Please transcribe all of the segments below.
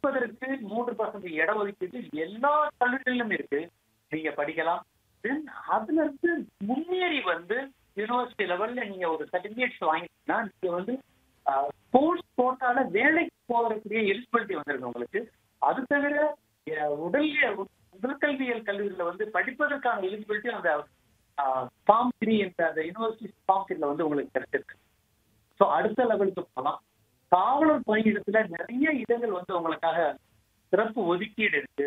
படிப்பதற்கு மூன்று பர்சன்ட் இட ஒதுக்கீடு எல்லா கல்லூரிகளிலும் இருக்கு நீங்க படிக்கலாம் தென் அதுல இருந்து முன்னேறி வந்து யூனிவர்சிட்டி லெவல்ல நீங்க ஒரு சர்டிபிகேட்ஸ் வாங்கிட்டீங்கன்னா நீங்க வந்து ஸ்போர்ட்ஸ் கோட்டால வேலைக்கு போகக்கூடிய எலிஜிபிலிட்டி வந்திருக்கு உங்களுக்கு அது தவிர அஹ், உடல் உடற்கல்வியல் கல்லூரியில வந்து படிப்பதற்கான எலிஜிபிலிட்டி அந்த ஃபார்ம் த்ரீ என்ற அந்த யூனிவர்சிட்டி ஃபார்ம் த்ரீல வந்து உங்களுக்கு கிடைச்சிருக்கு ஸோ அடுத்த லெவலுக்கு போகலாம் காவலர் பணியிடத்துல நிறைய இடங்கள் வந்து உங்களுக்காக சிறப்பு ஒதுக்கீடு இருக்கு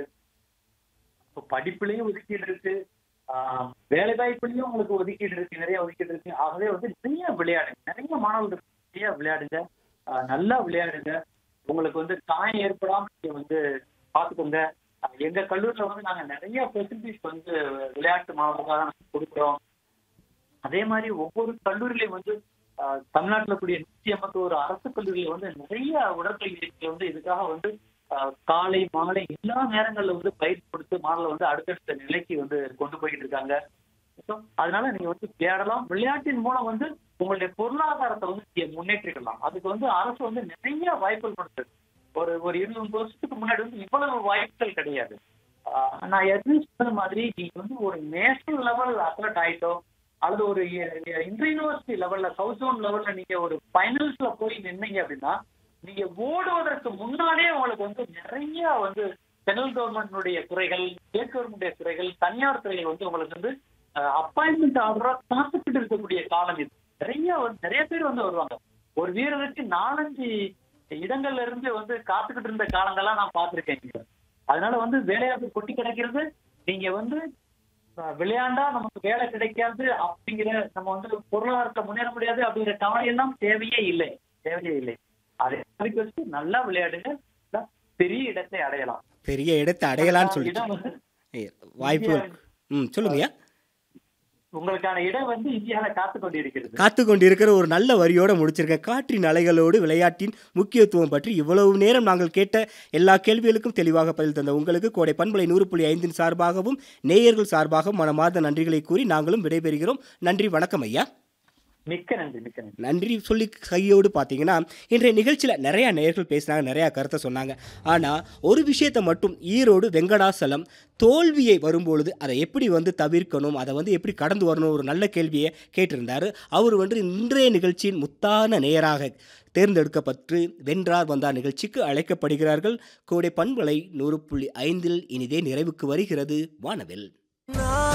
இப்போ படிப்புலயும் ஒதுக்கீடு இருக்கு ஆஹ் வேலை வாய்ப்புலயும் உங்களுக்கு ஒதுக்கீடு இருக்கு நிறைய ஒதுக்கீடு இருக்கு ஆகவே வந்து நிறைய விளையாடுங்க நிறைய மாணவர்கள் நிறைய விளையாடுங்க ஆஹ் நல்லா விளையாடுங்க உங்களுக்கு வந்து காயம் ஏற்படாம நீங்க வந்து பார்த்துக்கோங்க ஆஹ் எங்க கல்லூரியில வந்து நாங்க நிறைய ஃபெசிலிட்டிஸ் வந்து விளையாட்டு மாணவர்களுக்காக நாங்க கொடுக்குறோம் அதே மாதிரி ஒவ்வொரு கல்லூரியிலையும் வந்து ஆஹ், தமிழ்நாட்டுல கூடிய நூத்தி ஐம்பத்தோரு அரசு கல்லூரியில வந்து நிறைய உடற்பயிற்சி வந்து இதுக்காக வந்து ஆஹ், காலை மாலை எல்லா நேரங்கள்ல வந்து பயிற்சி கொடுத்து மாணவர்களை வந்து அடுத்தடுத்த நிலைக்கு வந்து கொண்டு போயிட்டு இருக்காங்க So, அதனால நீங்க வந்து விளையாடலாம் விளையாட்டின் மூலம் வந்து உங்களுடைய பொருளாதாரத்தை வந்து நீங்க முன்னேற்றிக்கலாம் அதுக்கு வந்து அரசு வந்து நிறைய வாய்ப்புகள் கொடுத்தது ஒரு ஒரு இருபது வருஷத்துக்கு முன்னாடி வந்து இவ்வளவு வாய்ப்புகள் கிடையாது ஆஹ், நான் ஏற்கனவே சொன்ன மாதிரி நீங்க வந்து ஒரு நேஷனல் லெவல் அத்லட் ஆயிட்டோ அல்லது ஒரு இன்டர் யூனிவர்சிட்டி லெவல்ல சவுத் ஜோன் லெவல்ல நீங்க ஒரு ஃபைனல்ஸ்ல போய் நின்னீங்க அப்படின்னா நீங்க ஓடுவதற்கு முன்னாலே உங்களுக்கு வந்து நிறைய வந்து சென்ட்ரல் கவர்மெண்ட்டுடைய துறைகள் ஸ்டேட் கவர்மெண்ட்டுடைய துறைகள் தனியார் துறைகள் வந்து உங்களுக்கு வந்து அப்பாயின்மெண்ட் ஆர்டரா காத்துக்கிட்டு இருக்கக்கூடிய காலம் இது நிறைய வந்து நிறைய பேர் வந்து வருவாங்க ஒரு வீரருக்கு நாலஞ்சு இடங்கள்ல இருந்து வந்து காத்துக்கிட்டு இருந்த காலங்கள்லாம் நான் பார்த்திருக்கேன் இங்க. அதனால வந்து வேலைவாய்ப்பு கொட்டி கிடைக்கிறது நீங்க வந்து அஹ், விளையாண்டா நமக்கு வேலை கிடைக்காது அப்படிங்கிற நம்ம வந்து பொருளாதாரத்தை முன்னேற முடியாது அப்படிங்கிற கவலை எல்லாம் தேவையே இல்லை தேவையே இல்லை அதை அதுக்கு வச்சு நல்லா விளையாடுங்க நல்லா பெரிய இடத்தை அடையலாம் பெரிய இடத்தை அடையலாம்னு சொல்லி இடம் வந்து வாய்ப்பு ம் சொல்லுங்கய்யா உங்களுக்கான இடம் வந்து இந்தியாவில காத்து கொண்டிருக்கிறது காத்து கொண்டிருக்கிற ஒரு நல்ல வரியோட முடிச்சிருக்கேன் காற்றின் அலைகளோடு விளையாட்டின் முக்கியத்துவம் பற்றி இவ்வளவு நேரம் நாங்கள் கேட்ட எல்லா கேள்விகளுக்கும் தெளிவாக பதில் தந்த உங்களுக்கு கோடை பண்பலை நூறு புள்ளி ஐந்தின் சார்பாகவும் நேயர்கள் சார்பாகவும் மனமார்ந்த நன்றிகளை கூறி நாங்களும் விடைபெறுகிறோம் நன்றி வணக்கம் ஐயா மிக்க நன்றி மிக்க நன்றி நன்றி சொல்லி கையோடு பார்த்தீங்கன்னா இன்றைய நிகழ்ச்சியில் நிறையா நேயர்கள் பேசினாங்க நிறையா கருத்தை சொன்னாங்க ஆனால் ஒரு விஷயத்தை மட்டும் ஈரோடு வெங்கடாசலம் தோல்வியை வரும்பொழுது அதை எப்படி வந்து தவிர்க்கணும் அதை வந்து எப்படி கடந்து வரணும் ஒரு நல்ல கேள்வியை கேட்டிருந்தார் அவர் வந்து இன்றைய நிகழ்ச்சியின் முத்தான நேயராக தேர்ந்தெடுக்கப்பட்டு வென்றார் வந்தார் நிகழ்ச்சிக்கு அழைக்கப்படுகிறார்கள் கோடை பண்பலை நூறு புள்ளி ஐந்தில் இனிதே நிறைவுக்கு வருகிறது வானவில்